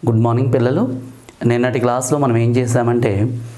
Good morning పిల్లలు నిన్నటి క్లాస్లో మనం ఏం చేసామంటే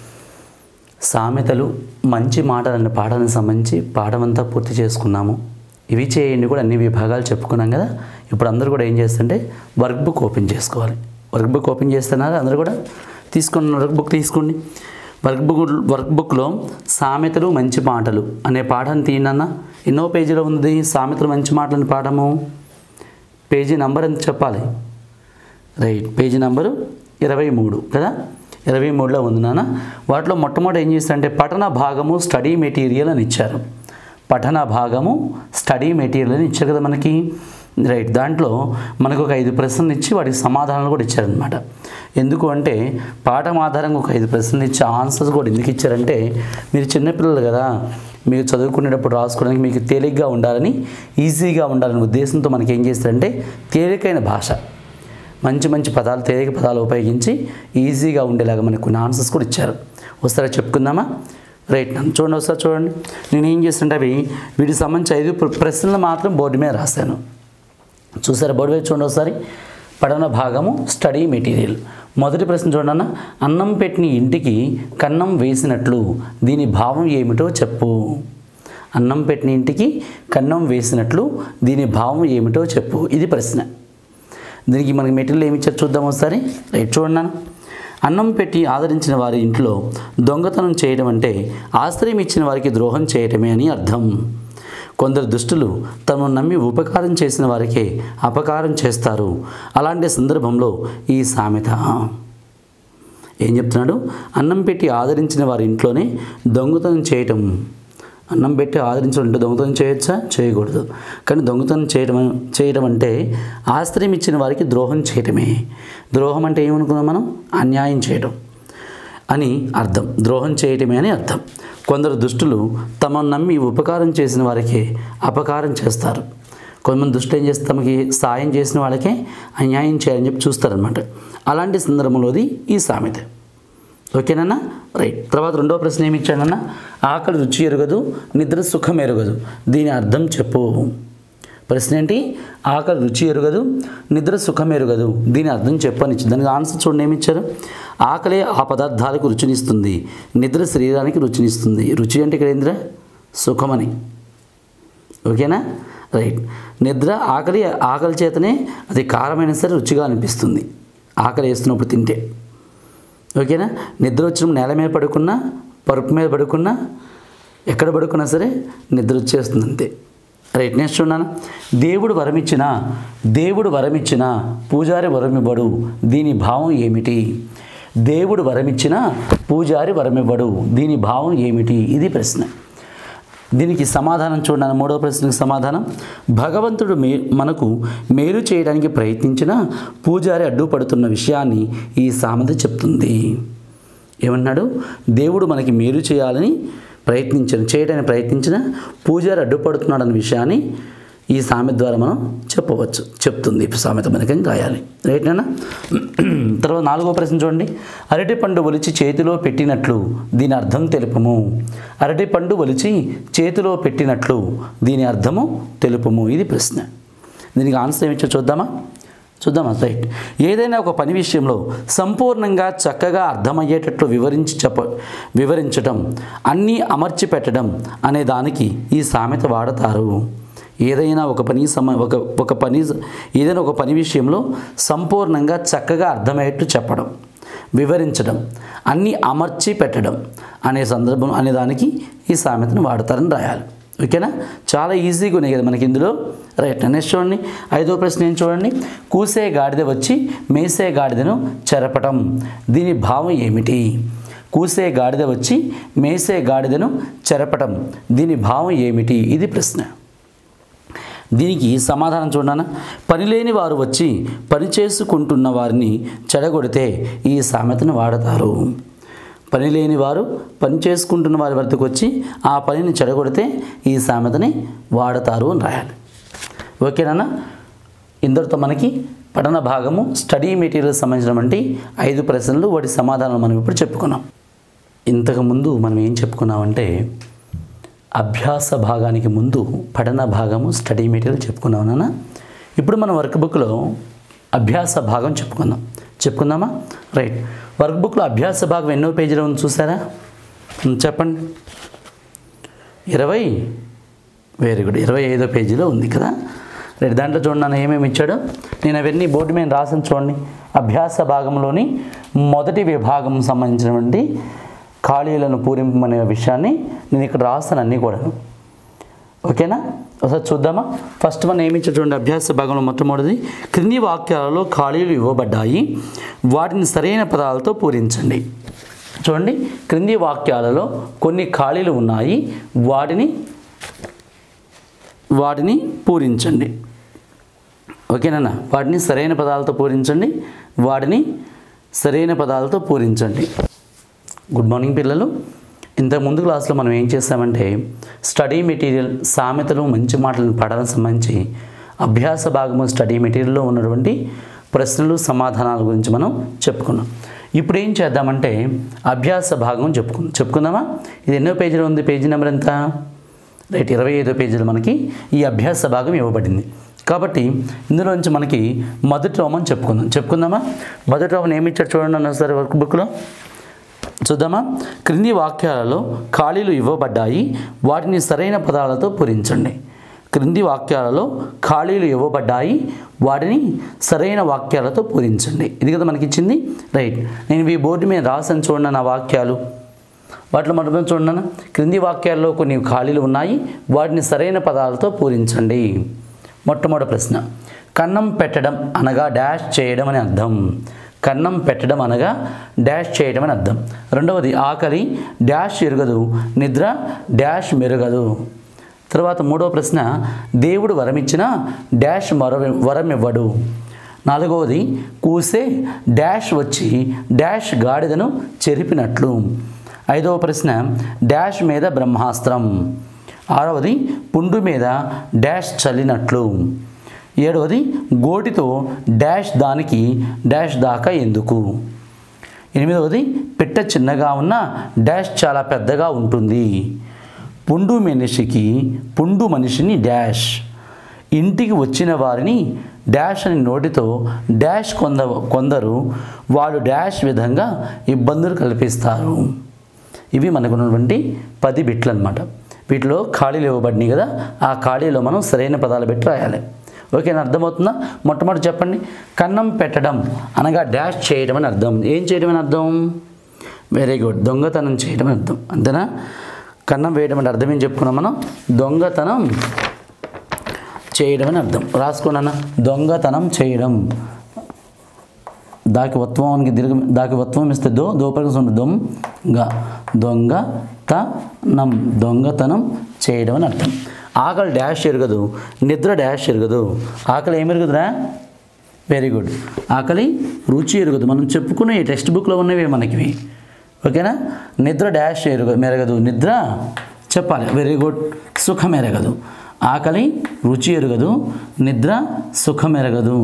సామెతలు మంచి మాటలు అనే పాఠానికి సంబంధించి పాఠం అంతా పూర్తి చేసుకున్నాము ఇవి చేయండి కూడా అన్ని విభాగాలు చెప్పుకున్నాం కదా ఇప్పుడు అందరూ కూడా ఏం చేస్తుంటే వర్క్ బుక్ ఓపెన్ చేసుకోవాలి వర్క్ బుక్ ఓపెన్ చేస్తున్నారు అందరూ కూడా తీసుకోండి వర్క్ బుక్ తీసుకోండి వర్క్ బుక్ వర్క్ బుక్లో సామెతలు మంచి మాటలు అనే పాఠాన్ని తీయనన్నా ఎన్నో పేజీలో ఉంది సామెతలు మంచి మాటలు అనే పాఠము పేజీ నంబర్ ఎంత చెప్పాలి రైట్ పేజీ నంబరు ఇరవై మూడు కదా ఇరవై మూడులో ఉంది నాన్న వాటిలో మొట్టమొదటి ఏం చేస్తారంటే పఠన భాగము స్టడీ మెటీరియల్ అని ఇచ్చారు పఠన భాగము స్టడీ మెటీరియల్ అని ఇచ్చారు కదా మనకి రైట్ దాంట్లో మనకు ఒక ఐదు ప్రశ్నలు ఇచ్చి వాటికి సమాధానాలు కూడా ఇచ్చారనమాట ఎందుకు అంటే పాఠం ఆధారంగా ఒక ఐదు ప్రశ్నలు ఇచ్చి ఆన్సర్స్ కూడా ఎందుకు ఇచ్చారంటే మీరు చిన్నపిల్లలు కదా మీరు చదువుకునేటప్పుడు రాసుకోవడానికి మీకు తేలిగ్గా ఉండాలని ఈజీగా ఉండాలనే ఉద్దేశంతో మనకి ఏం చేస్తారంటే తేలికైన భాష మంచి మంచి పదాలు తేలిక పదాలు ఉపయోగించి ఈజీగా ఉండేలాగా మనకు కొన్ని ఆన్సర్స్ కూడా ఇచ్చారు వస్తారా చెప్పుకుందామా రైట్ నన్ను చూడండి ఒకసారి చూడండి నేను ఏం చేస్తుంటే అవి వీటికి సంబంధించి ఐదు ప్ర- ప్రశ్నలు మాత్రం బోర్డు మీద రాశాను చూసారా బోర్డు మీద చూడండి ఒకసారి పడన భాగము స్టడీ మెటీరియల్ మొదటి ప్రశ్న చూడన్న అన్నం పెట్టిన ఇంటికి కన్నం వేసినట్లు దీని భావం ఏమిటో చెప్పు అన్నం పెట్టిన ఇంటికి కన్నం వేసినట్లు దీని భావం ఏమిటో చెప్పు ఇది ప్రశ్న దీనికి మనకి మెటీరియల్ ఏమి ఇచ్చారు చూద్దాం ఒకసారి రైట్ చూడండి నాన్న. అన్నం పెట్టి ఆదరించిన వారి ఇంట్లో దొంగతనం చేయడం అంటే ఆశ్రయం ఇచ్చిన వారికి ద్రోహం చేయటమే అని అర్థం కొందరు దుష్టులు తమను నమ్మి ఉపకారం చేసిన వారికే అపకారం చేస్తారు అలాంటి సందర్భంలో ఈ సామెత ఏం చెప్తున్నాడు అన్నం పెట్టి ఆదరించిన వారి ఇంట్లోనే దొంగతనం చేయటం అన్నం పెట్టి ఆదరించడం అంటే దొంగతనం చేయొచ్చా చేయకూడదు కానీ దొంగతనం చేయడం చేయడం అంటే ఆశ్రయం ఇచ్చిన వారికి ద్రోహం చేయటమే ద్రోహం అంటే ఏమనుకున్నాం మనం అన్యాయం చేయడం అని అర్థం ద్రోహం చేయటమే అని అర్థం కొందరు దుష్టులు తమను నమ్మి ఉపకారం చేసిన వారికి అపకారం చేస్తారు కొంతమంది దుష్టులు ఏం చేస్తే తమకి సాయం చేసిన వాళ్ళకే అన్యాయం చేయాలని చెప్పి చూస్తారనమాట అలాంటి సందర్భంలోది ఈ సామెత ఓకేనన్నా రైట్ తర్వాత రెండవ ప్రశ్న ఏమి ఇచ్చాడన్నా ఆకలి రుచి ఎరగదు నిద్ర సుఖం ఎరగదు దీని అర్థం చెప్పు ప్రశ్న ఏంటి ఆకలి రుచి ఎరగదు నిద్ర సుఖం ఎరగదు దీని అర్థం చెప్పని ఇచ్చింది దానికి ఆన్సర్ చూడండి ఏమి ఇచ్చారు ఆకలే ఆ పదార్థాలకు రుచినిస్తుంది నిద్ర శరీరానికి రుచినిస్తుంది రుచి అంటే ఇక్కడ ఏంద్ర సుఖమని ఓకేనా రైట్ నిద్ర ఆకలి ఆకలి చేతనే అది కారమైనా సరే రుచిగా అనిపిస్తుంది ఆకలి వేస్తున్నప్పుడు తింటే ఓకేనా నిద్ర వచ్చిన నేల మీద పడుకున్నా పరుపు మీద పడుకున్నా ఎక్కడ పడుకున్నా సరే నిద్ర వచ్చేస్తుంది అంతే రైట్ నెక్స్ట్ ఉన్నాను దేవుడు వరమిచ్చిన దేవుడు వరమిచ్చిన పూజారి వరమివ్వడు దీని భావం ఏమిటి దేవుడు వరమిచ్చిన పూజారి వరమివ్వడు దీని భావం ఏమిటి ఇది ప్రశ్న దీనికి సమాధానం చూడండి మూడవ ప్రశ్నకు సమాధానం భగవంతుడు మే మనకు మేలు చేయడానికి ప్రయత్నించిన పూజారి అడ్డుపడుతున్న విషయాన్ని ఈ సామెత చెప్తుంది ఏమన్నాడు దేవుడు మనకి మేలు చేయాలని ప్రయత్నించిన చేయడానికి ప్రయత్నించిన పూజారి అడ్డుపడుతున్నాడు అన్న విషయాన్ని ఈ సామెత ద్వారా మనం చెప్పవచ్చు చెప్తుంది ఇప్పుడు సామెత మనకి రాయాలి రైట్ నాన్న తర్వాత నాలుగో ప్రశ్న చూడండి అరటి పండు ఒలిచి చేతిలో పెట్టినట్లు దీని అర్థం తెలుపము అరటి పండు ఒలిచి చేతిలో పెట్టినట్లు దీని అర్థము తెలుపము ఇది ప్రశ్న దీనికి ఆన్సర్ ఏమిచ్చో చూద్దామా చూద్దామా రైట్ ఏదైనా ఒక పని విషయంలో సంపూర్ణంగా చక్కగా అర్థమయ్యేటట్లు వివరించి చెప్ప వివరించటం అన్నీ అమర్చి పెట్టడం అనే దానికి ఈ సామెత వాడతారు ఏదైనా ఒక పని సమ ఒక ఒక పని ఏదైనా ఒక పని విషయంలో సంపూర్ణంగా చక్కగా అర్థమయ్యేట్టు చెప్పడం వివరించడం అన్నీ అమర్చి పెట్టడం అనే సందర్భం అనే దానికి ఈ సామెతను వాడతారని రాయాలి ఓకేనా చాలా ఈజీగా ఉన్నాయి కదా మనకి ఇందులో రైట్ నెక్స్ట్ చూడండి ఐదో ప్రశ్న ఏం చూడండి కూసే గాడిద వచ్చి మేసే గాడిదను చెరపటం దీని భావం ఏమిటి కూసే గాడిద వచ్చి మేసే గాడిదను చెరపటం దీని భావం ఏమిటి ఇది ప్రశ్న దీనికి సమాధానం చూడనా పని లేని వారు వచ్చి పని చేసుకుంటున్న వారిని చెడగొడితే ఈ సామెతను వాడతారు పని లేని వారు పని చేసుకుంటున్న వారి వద్దకు వచ్చి ఆ పనిని చెడగొడితే ఈ సామెతని వాడతారు అని రాయాలి ఓకేనా ఇందరితో మనకి పఠన భాగము స్టడీ మెటీరియల్ సంబంధించినటువంటి ఐదు ప్రశ్నలు వాటి సమాధానాలు మనం ఇప్పుడు చెప్పుకున్నాం ఇంతకుముందు మనం ఏం చెప్పుకున్నామంటే అభ్యాస భాగానికి ముందు పఠన భాగము స్టడీ మెటీరియల్ చెప్పుకున్నాం నాన్న ఇప్పుడు మన వర్క్ బుక్లో అభ్యాస భాగం చెప్పుకుందాం చెప్పుకుందామా రైట్ వర్క్ బుక్లో అభ్యాస భాగం ఎన్నో పేజీలో ఉంది చూసారా ఉమ్, చెప్పండి ఇరవై వెరీ గుడ్ ఇరవై ఐదో పేజీలో ఉంది కదా రైట్ దాంట్లో చూడండి నన్ను ఏమేమి ఇచ్చాడు నేను అవన్నీ బోర్డు మీద రాసిన చూడండి అభ్యాస భాగంలోని మొదటి విభాగం సంబంధించినటువంటి ఖాళీలను పూరింపమనే విషయాన్ని నేను ఇక్కడ రాస్తాను అన్నీ కూడాను ఓకేనా ఒకసారి చూద్దామా ఫస్ట్ మనం ఏమి ఇచ్చారు చూడండి అభ్యాస భాగంలో మొట్టమొదటిది క్రింది వాక్యాలలో ఖాళీలు ఇవ్వబడ్డాయి వాటిని సరైన పదాలతో పూరించండి చూడండి క్రింది వాక్యాలలో కొన్ని ఖాళీలు ఉన్నాయి వాటిని వాటిని పూరించండి ఓకేనా వాటిని సరైన పదాలతో పూరించండి వాటిని సరైన పదాలతో పూరించండి గుడ్ మార్నింగ్ పిల్లలు ఇంతకు ముందు క్లాస్లో మనం ఏం చేస్తామంటే స్టడీ మెటీరియల్ సామెతలు మంచి మాటలను పడడం సంబంధించి అభ్యాస భాగము స్టడీ మెటీరియల్లో ఉన్నటువంటి ప్రశ్నలు సమాధానాల గురించి మనం చెప్పుకున్నాం ఇప్పుడు ఏం చేద్దామంటే అభ్యాస భాగం చెప్పుకుందాం చెప్పుకుందామా ఇది ఎన్నో పేజీలో ఉంది పేజీ నెంబర్ ఎంత రైట్ ఇరవై ఐదో పేజీలో మనకి ఈ అభ్యాస భాగం ఇవ్వబడింది కాబట్టి ఇందులో నుంచి మనకి మొదటి రోమన్ చెప్పుకుందాం చెప్పుకుందామా మొదటి రోమన్ ఏమి ఇచ్చాడు చూడండి అన్న సరే వర్క్ బుక్లో చూద్దామా క్రింది వాక్యాలలో ఖాళీలు ఇవ్వబడ్డాయి వాటిని సరైన పదాలతో పూరించండి క్రింది వాక్యాలలో ఖాళీలు ఇవ్వబడ్డాయి వాటిని సరైన వాక్యాలతో పూరించండి ఇది కదా మనకి ఇచ్చింది రైట్ నేను ఈ బోర్డు మీద రాసాను చూడండి నా వాక్యాలు వాటిలో మొదటి చూడండి క్రింది వాక్యాల్లో కొన్ని ఖాళీలు ఉన్నాయి వాటిని సరైన పదాలతో పూరించండి మొట్టమొదటి ప్రశ్న కన్నం పెట్టడం అనగా డాష్ చేయడం అని అర్థం కన్నం పెట్టడం అనగా డాష్ చేయడం అని అర్థం రెండవది ఆకలి డాష్ ఎరగదు నిద్ర డాష్ మెరగదు తర్వాత మూడవ ప్రశ్న దేవుడు వరమిచ్చిన డాష్ మర వరం ఇవ్వడు నాలుగవది కూసే డాష్ వచ్చి డాష్ గాడిదను చెరిపినట్లు ఐదవ ప్రశ్న డాష్ మీద బ్రహ్మాస్త్రం ఆరవది పుండు మీద డాష్ చల్లినట్లు ఏడవది గోటితో డాష్ దానికి డాష్ దాకా ఎందుకు ఎనిమిదవది పిట్ట చిన్నగా ఉన్న డాష్ చాలా పెద్దగా ఉంటుంది పుండు మనిషికి పుండు మనిషిని డాష్ ఇంటికి వచ్చిన వారిని డాష్ అని నోటితో డాష్ కొంద కొందరు వాళ్ళు డాష్ విధంగా ఇబ్బందులు కల్పిస్తారు ఇవి మనకు ఉన్నటువంటి పది బిట్లు అనమాట వీటిలో ఖాళీలు ఇవ్వబడినాయి కదా ఆ ఖాళీలో మనం సరైన పదాలు పెట్టి రాయాలి ఓకేనా అర్థమవుతుందా మొట్టమొదటి చెప్పండి కన్నం పెట్టడం అనగా డాష్ చేయడం అని అర్థం ఏం చేయడం అని అర్థం వెరీ గుడ్ దొంగతనం చేయడం అని అర్థం అంతేనా కన్నం వేయడం అంటే అర్థం ఏం చెప్పుకున్నాం మనం దొంగతనం చేయడం అని అర్థం రాసుకున్నానా దొంగతనం చేయడం దాకి వత్వానికి దీర్ఘం దాకి వత్వం ఇస్తే దో దోపరికం ఉంటుంది దొంగ దొంగ త నం దొంగతనం చేయడం అని అర్థం ఆకలి డాష్ ఎరగదు నిద్ర డాష్ ఎరగదు ఆకలి ఏమి ఎరుగుదురా వెరీ గుడ్ ఆకలి రుచి ఎరగదు మనం చెప్పుకునే ఈ టెక్స్ట్ బుక్లో ఉన్నవి మనకివి ఓకేనా నిద్ర డాష్ ఎరుగ మెరగదు నిద్ర చెప్పాలి వెరీ గుడ్ సుఖం ఎరగదు ఆకలి రుచి ఎరగదు నిద్ర సుఖం ఎరగదు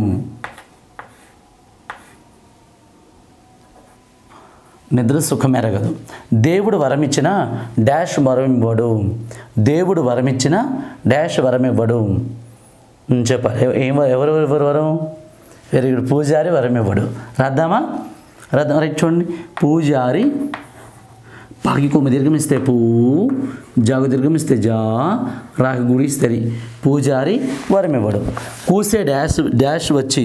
నిద్ర సుఖమెరగదు దేవుడు వరమిచ్చిన డాష్ వరమివ్వడు దేవుడు వరమిచ్చిన డాష్ వరమివ్వడు ఉమ్, చెప్పాలి ఎవ- ఏం వ- ఎవరు ఎవరు వరం వెరీ గుడ్ పూజారి వరం ఇవ్వడు రాద్దామా రాద్దాం రైట్ చూడండి పూజారి పాకి కొమ్మ దీర్ఘమిస్తే పూ జాగు దీర్ఘమిస్తే జా రాకి గుడిస్తే రి. పూజారి వరం ఇవ్వడు కూసే డాష్ డాష్ వచ్చి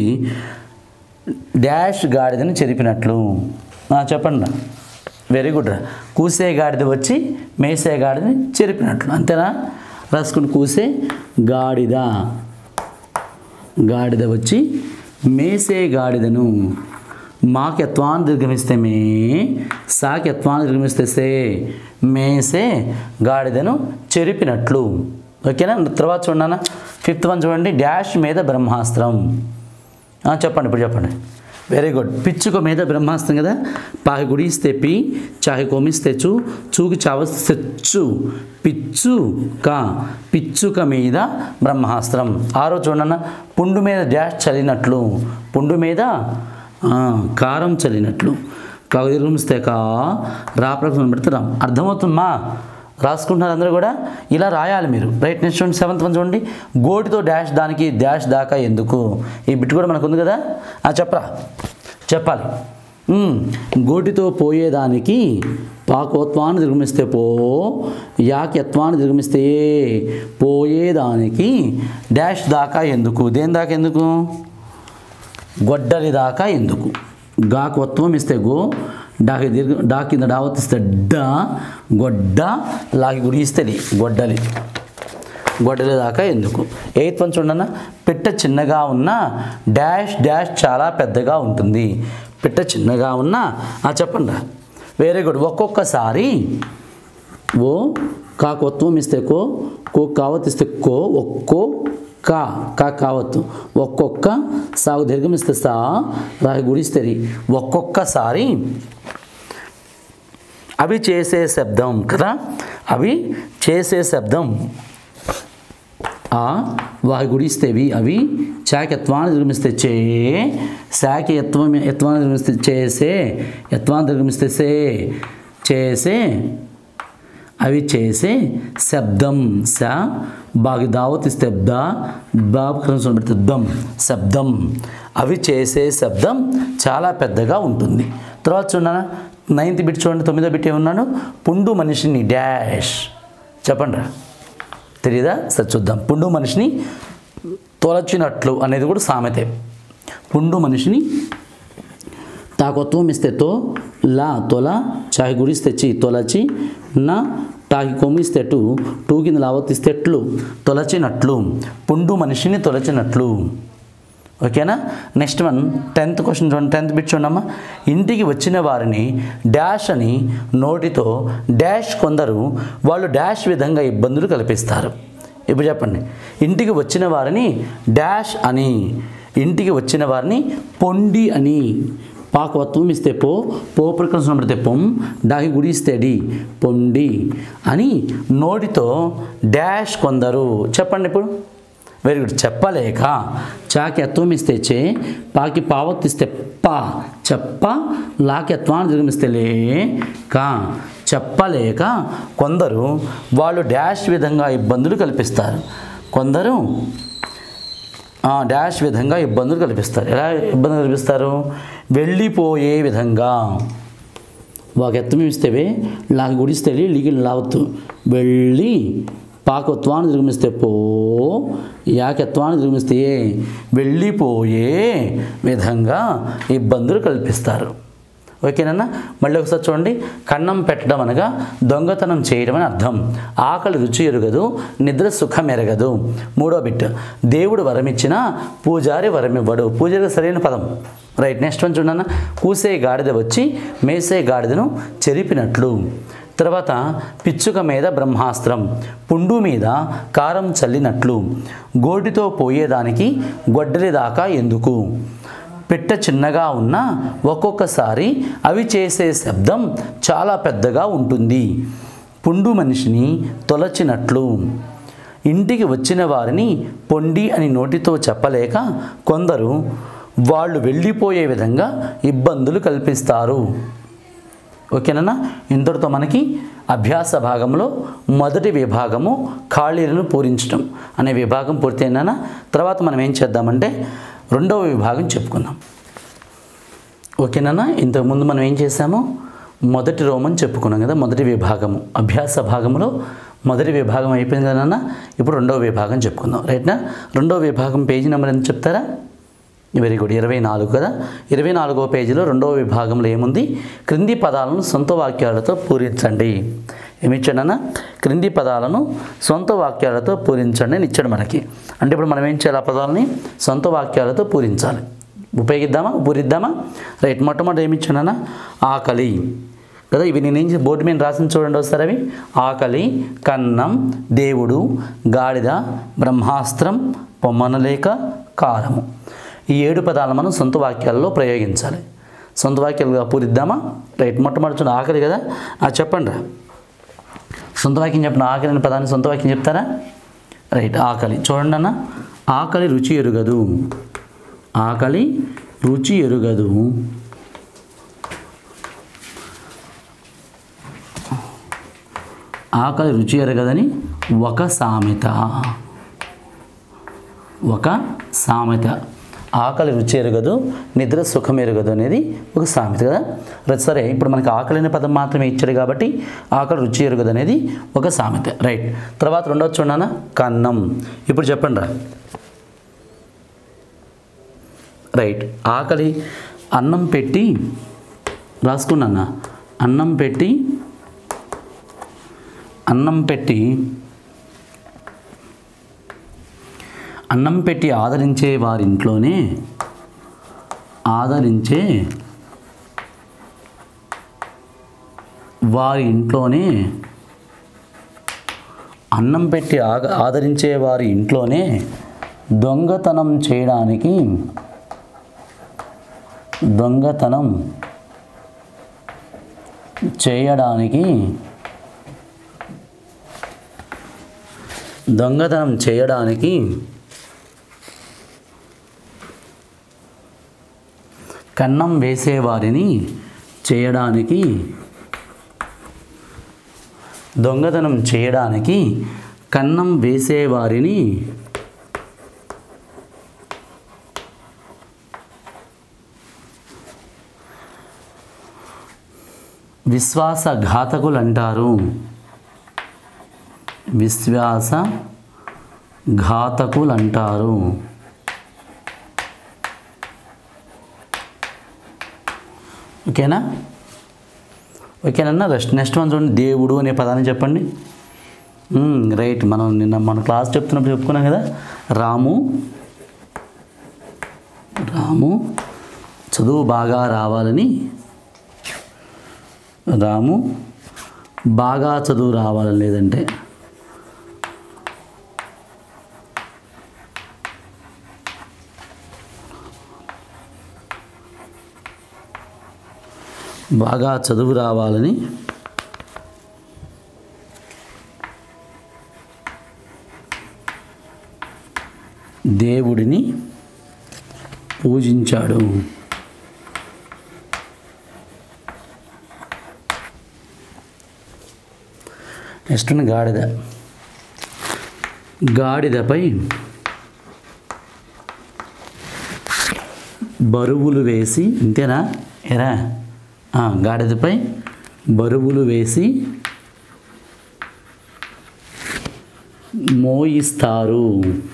డాష్ గాడిదని చెరిపినట్లు ఆ, చెప్పండి రా వెరీ గుడ్ రా కూసే గాడిద వచ్చి మేసే గాడిదని చెరిపినట్లు అంతేనా రాసుకుని కూసే గాడిద గాడిద వచ్చి మేసే గాడిదను మాకి ఎత్వాన్ని దీర్ఘమిస్తే మే సాకి ఎత్వాన్ని దీర్ఘమిస్తే సే మేసే గాడిదను చెరిపినట్లు ఓకేనా తర్వాత చూడన్నా ఫిఫ్త్ వన్ చూడండి డాష్ మీద బ్రహ్మాస్త్రం ఆ, చెప్పండి ఇప్పుడు చెప్పండి వెరీ గుడ్ పిచ్చుక మీద బ్రహ్మాస్త్రం కదా పాకి గుడిస్తే పి చాకి కోమిస్తే చు చూకి చావస్తే చు పిచ్చుక పిచ్చుక మీద బ్రహ్మాస్త్రం ఆరో చూడన్న పుండు మీద డాష్ చల్లినట్లు పుండు మీద ఆ, కారం చల్లినట్లు కవిస్తే కా రాప్రకం పెడితే రామ్ అర్థమవుతుందమ్మా రాసుకుంటున్నారు అందరూ కూడా ఇలా రాయాలి మీరు రైట్ నెక్స్ట్ చూడండి సెవెంత్ వన్ చూడండి గోటితో డాష్ దానికి డాష్ దాకా ఎందుకు ఈ బిట్ కూడా మనకు ఉంది కదా ఆ చెప్పరా చెప్పాలి ఉమ్, గోటితో పోయేదానికి పాకోత్వాన్ని దిగమిస్తే పో యాక్యత్వాన్ని దిగమిస్తే పోయేదానికి డాష్ దాకా ఎందుకు దేని దాకా ఎందుకు గొడ్డలి దాకా ఎందుకు గాకొత్వం ఇస్తే గో డాకి దీర్ఘ డా కింద డావతిస్తే డ గొడ్డ లాకి గుడి ఇస్తే లి, గొడ్డలి గొడ్డలి దాకా ఎందుకు ఎయిత్ వన్ చూడన్న పిట్ట చిన్నగా ఉన్న డాష్ డాష్ చాలా పెద్దగా ఉంటుంది పిట్ట చిన్నగా ఉన్న ఆ చెప్పండి రా వెరీ గుడ్ ఒక్కొక్కసారి ఓ కాకొత్వం ఇస్తే కో కో కావత్ ఇస్తే కో ఒక్కో కా కా కావత్తు ఒక్కొక్క సాగు దీర్ఘం ఇస్తే సా రాగి గుడిస్తే రి. ఒక్కొక్కసారి అవి చేసే శబ్దం కదా అవి చేసే శబ్దం ఆ వాకి గుడిస్తేవి అవి చాకి ఎత్వాన్ని నిర్మిస్తే చే శాకి ఎత్వం ఎత్వాన్ని నిర్మిస్తే చేసే ఎత్వాన్ని నిర్మిస్తే సే చేసే అవి చేసే శబ్దం స బాగా దావత్ ఇస్తే ద బాబు క్రమం పెడితే దమ్ శబ్దం అవి చేసే శబ్దం చాలా పెద్దగా ఉంటుంది తర్వాత చూడనా నైన్త్ బిట్ చూడండి తొమ్మిదో బిట్ ఏమన్నాడు పుండు మనిషిని డాష్ చెప్పండి రా తెలియదా సరే చూద్దాం పుండు మనిషిని తొలచినట్లు అనేది కూడా సామెతే పుండు మనిషిని తాకొత్వం ఇస్తే తో లా తొల చాకి గుడిస్తే చి తొలచి నా టాకి కొమ్మిస్తే టు టూ కింద లావతిస్తే ట్లు తొలచినట్లు పుండు మనిషిని తొలచినట్లు ఓకేనా నెక్స్ట్ వన్ టెన్త్ క్వశ్చన్ చూడండి టెన్త్ బిట్ చూడమ్మా ఇంటికి వచ్చిన వారిని డాష్ అని నోటితో డాష్ కొందరు వాళ్ళు డాష్ విధంగా ఇబ్బందులు కల్పిస్తారు ఇప్పుడు చెప్పండి ఇంటికి వచ్చిన వారిని డాష్ అని ఇంటికి వచ్చిన వారిని పొండి అని పాకవత్వం ఇస్తే పో పో ప్రకృతం పడితే పొం డాకి గుడి ఇస్తే డి పొండి అని నోటితో డాష్ కొందరు చెప్పండి ఇప్పుడు వెరీ గుడ్ చెప్పలేక చాకి ఎత్వం ఇస్తే చే పాకి పావత్ ఇస్తే పా చెప్ప లాకి ఎత్వాన్ని దిగమిస్తే లే కా చెప్పలేక కొందరు వాళ్ళు డాష్ విధంగా ఇబ్బందులు కల్పిస్తారు కొందరు ఆ, డాష్ విధంగా ఇబ్బందులు కల్పిస్తారు ఎలా ఇబ్బందులు కల్పిస్తారు వెళ్ళిపోయే విధంగా వాకి ఎత్తం ఇస్తేవే లాకి గుడిస్తే లీకి లావత్తు వెళ్ళి పాకత్వాన్ని దిగమిస్తే పో యాకెత్వాన్ని దిగమిస్తే వెళ్ళిపోయే విధంగా ఇబ్బందులు కల్పిస్తారు ఓకేనన్నా మళ్ళీ ఒకసారి చూడండి కన్నం పెట్టడం అనగా దొంగతనం చేయడం అని అర్థం ఆకలి రుచి ఎరగదు నిద్ర సుఖం ఎరగదు మూడో బిట్ దేవుడు వరమిచ్చిన పూజారి వరమివ్వడు పూజారి సరైన పదం రైట్ నెక్స్ట్ వన్ చూడన్న కూసే గాడిద వచ్చి మేసే గాడిదను చెరిపినట్లు తర్వాత పిచ్చుక మీద బ్రహ్మాస్త్రం పుండు మీద కారం చల్లినట్లు గోటితో పోయేదానికి గొడ్డలి దాకా ఎందుకు పిట్ట చిన్నగా ఉన్నా ఒక్కొక్కసారి అవి చేసే శబ్దం చాలా పెద్దగా ఉంటుంది పుండు మనిషిని తొలచినట్లు ఇంటికి వచ్చిన వారిని పొండి అని నోటితో చెప్పలేక కొందరు వాళ్ళు వెళ్ళిపోయే విధంగా ఇబ్బందులు కల్పిస్తారు ఓకేనా ఇంతటితో మనకి అభ్యాస భాగంలో మొదటి విభాగము ఖాళీలను పూరించడం అనే విభాగం పూర్తయినా తర్వాత మనం ఏం చేద్దామంటే రెండవ విభాగం చెప్పుకుందాం ఓకేనా ఇంతకుముందు మనం ఏం చేసాము మొదటి రోమన్ చెప్పుకున్నాం కదా మొదటి విభాగము అభ్యాస భాగంలో మొదటి విభాగం అయిపోయింది కదా ఇప్పుడు రెండవ విభాగం చెప్పుకుందాం రైట్నా రెండవ విభాగం పేజీ నెంబర్ ఎంత చెప్తారా వెరీ గుడ్ ఇరవై నాలుగు కదా ఇరవై నాలుగో పేజీలో రెండవ విభాగంలో ఏముంది క్రింది పదాలను సొంత వాక్యాలతో పూరించండి ఏమిచ్చాడన్నా క్రింది పదాలను సొంత వాక్యాలతో పూరించండి అని ఇచ్చాడు మనకి అంటే ఇప్పుడు మనం ఏం చేయాలి ఆ పదాలని సొంత వాక్యాలతో పూరించాలి ఉపయోగిద్దామా పూరిద్దామా రైట్ మొట్టమొదటి ఏమి ఇచ్చాడన్నా ఆకలి కదా ఇవి నేనేం చేసి బోర్డు మీద రాసిన చూడండి ఒకసారి అవి ఆకలి కన్నం దేవుడు గాడిద బ్రహ్మాస్త్రం పొమ్మనలేక కారము ఈ ఏడు పదాలను మనం సొంత వాక్యాల్లో ప్రయోగించాలి సొంత వాక్యాలుగా పూరిద్దామా రైట్ మొట్టమొదటి చూడండి ఆకలి కదా ఆ చెప్పండి రా సొంత వాక్యం చెప్పిన ఆకలి అనే పదాన్ని సొంత వాక్యం చెప్తారా రైట్ ఆకలి చూడండి అన్న ఆకలి రుచి ఎరుగదు ఆకలి రుచి ఎరుగదు ఆకలి రుచి ఎరగదని ఒక సామెత ఒక సామెత ఆకలి రుచి ఎరగదు నిద్ర సుఖం ఎరగదు అనేది ఒక సామెత కదా రైట్ సరే ఇప్పుడు మనకి ఆకలి అనే పదం మాత్రమే ఇచ్చాడు కాబట్టి ఆకలి రుచి ఎరగదు అనేది ఒక సామెత రైట్ తర్వాత రెండవ చూడనా కన్నం ఇప్పుడు చెప్పండి రా రైట్ ఆకలి అన్నం పెట్టి రాసుకున్నా అన్నం పెట్టి అన్నం పెట్టి అన్నం పెట్టి ఆదరించే వారింట్లోనే ఆదరించే వారి ఇంట్లోనే అన్నం పెట్టి ఆగ ఆదరించే వారి ఇంట్లోనే దొంగతనం చేయడానికి దొంగతనం చేయడానికి దొంగతనం చేయడానికి కన్నం వేసేవారిని చేయడానికి దొంగతనం చేయడానికి కన్నం వేసేవారిని విశ్వాసఘాతకులు అంటారు విశ్వాస ఘాతకులు అంటారు ఓకేనా ఓకేనన్నా నెక్స్ట్ నెక్స్ట్ వన్ చూడండి దేవుడు అనే పదాన్ని చెప్పండి మ్మ్, రైట్ మనం నిన్న మన క్లాస్ చెప్తున్నప్పుడు చెప్పుకున్నాం కదా రాము రాము చదువు బాగా రావాలని రాము బాగా చదువు రావాలని లేదంటే బాగా చదువు రావాలని దేవుడిని పూజించాడు నెక్స్ట్ ఉన్న గాడిద గాడిదపై బరువులు వేసి అంతేనా ఎరా ఆ, గాడిదపై బరువులు వేసి మోయిస్తారు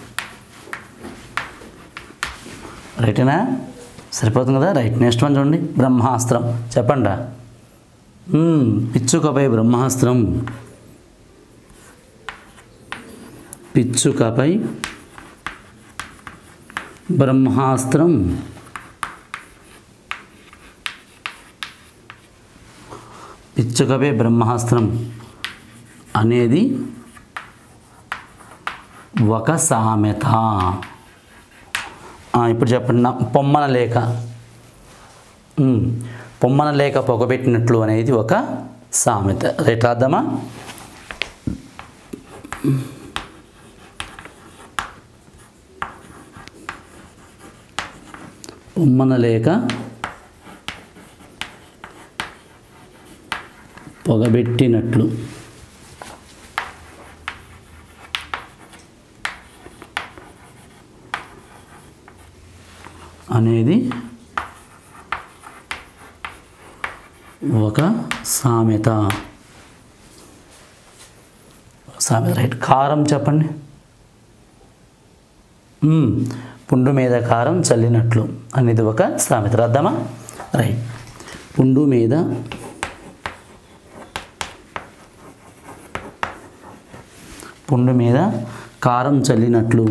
రైటేనా సరిపోతుంది కదా రైట్ నెక్స్ట్ వన్ చూడండి బ్రహ్మాస్త్రం చెప్పండి రా మ్మ్, పిచ్చుకపై బ్రహ్మాస్త్రం పిచ్చుకపై బ్రహ్మాస్త్రం పిచ్చుకపై బ్రహ్మాస్త్రం అనేది ఒక సామెత ఆ, ఇప్పుడు చెప్పండి నా పొమ్మన లేక ఉమ్, పొమ్మన లేక పొగబెట్టినట్లు అనేది ఒక సామెత రైట్ రాద్దామా పొమ్మన లేక పొగబెట్టినట్లు అనేది ఒక సామెత సామెత రైట్ కారం చెప్పండి మ్మ్. పుండు మీద కారం చల్లినట్లు అనేది ఒక సామెత రాద్దామా రైట్ పుండు మీద పుండు మీద కారం చల్లినట్లు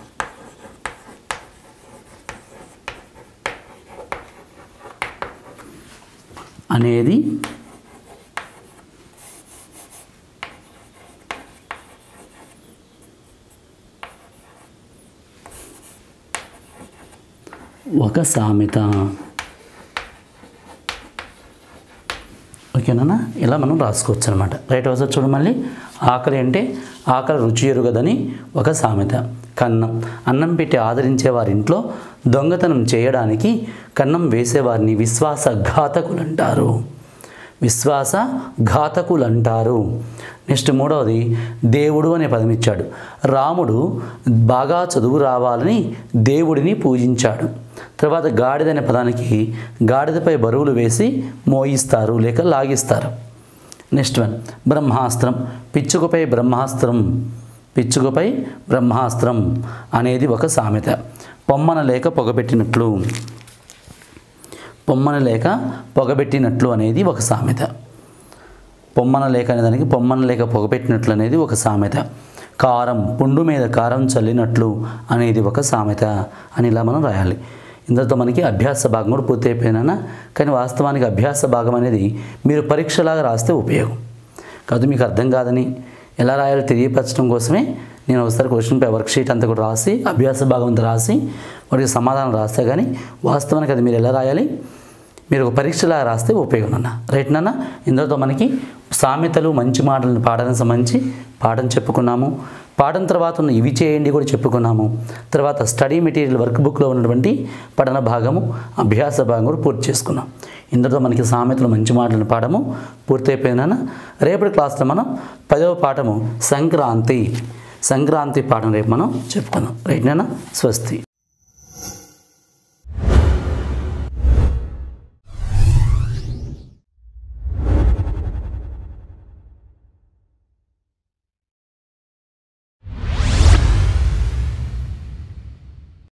అనేది ఒక సామెత ఓకేనా ఇలా మనం రాసుకోవచ్చు అనమాట రైట్ ఒకసారి చూడు మళ్ళీ ఆకలి అంటే ఆకలి రుచి ఎరుగదని ఒక సామెత కన్నం అన్నం పెట్టి ఆదరించే వారి ఇంట్లో దొంగతనం చేయడానికి కన్నం వేసేవారిని విశ్వాసఘాతకులు అంటారు విశ్వాస ఘాతకులు అంటారు నెక్స్ట్ మూడవది దేవుడు అనే పదం ఇచ్చాడు రాముడు బాగా చదువు రావాలని దేవుడిని పూజించాడు తర్వాత గాడిద అనే పదానికి గాడిదపై బరువులు వేసి మోయిస్తారు లేక లాగిస్తారు నెక్స్ట్ వన్ బ్రహ్మాస్త్రం పిచ్చుకపై బ్రహ్మాస్త్రం పిచ్చుకపై బ్రహ్మాస్త్రం అనేది ఒక సామెత పొమ్మన లేక పొగబెట్టినట్లు పొమ్మన లేక పొగబెట్టినట్లు అనేది ఒక సామెత పొమ్మన లేక అనే దానికి పొమ్మన లేక పొగపెట్టినట్లు అనేది ఒక సామెత కారం పుండు మీద కారం చల్లినట్లు అనేది ఒక సామెత అని ఇలా మనం రాయాలి ఇందులో మనకి అభ్యాస భాగం కూడా పూర్తి అయిపోయినా కానీ వాస్తవానికి అభ్యాస భాగం అనేది మీరు పరీక్షలాగా రాస్తే ఉపయోగం కాదు మీకు అర్థం కాదని ఎలా రాయాలో తెలియపరచడం కోసమే నేను ఒకసారి క్వశ్చన్ పే వర్క్షీట్ అంతా కూడా రాసి అభ్యాస భాగం అంతా రాసి వాటికి సమాధానం రాస్తే కానీ వాస్తవానికి అది మీరు ఎలా రాయాలి మీరు ఒక పరీక్షలా రాస్తే ఉపయోగం అన్న రైట్ నాన్న ఇందులో మనకి సామెతలు మంచి మాటలను పాడడానికి సంబంధించి పాఠం చెప్పుకున్నాము పాఠం తర్వాత ఉన్న ఇవి చేయండి కూడా చెప్పుకున్నాము తర్వాత స్టడీ మెటీరియల్ వర్క్ బుక్లో ఉన్నటువంటి పఠన భాగము అభ్యాస భాగం కూడా పూర్తి చేసుకున్నాం ఇందులో మనకి సామెతలు మంచి మాటలను పాఠము పూర్తయిపోయినా రేపటి క్లాస్లో మనం పదవ పాఠము సంక్రాంతి సంక్రాంతి పాఠం రేపు మనం చెప్పుకున్నాం రైట్ నాన్న స్వస్తి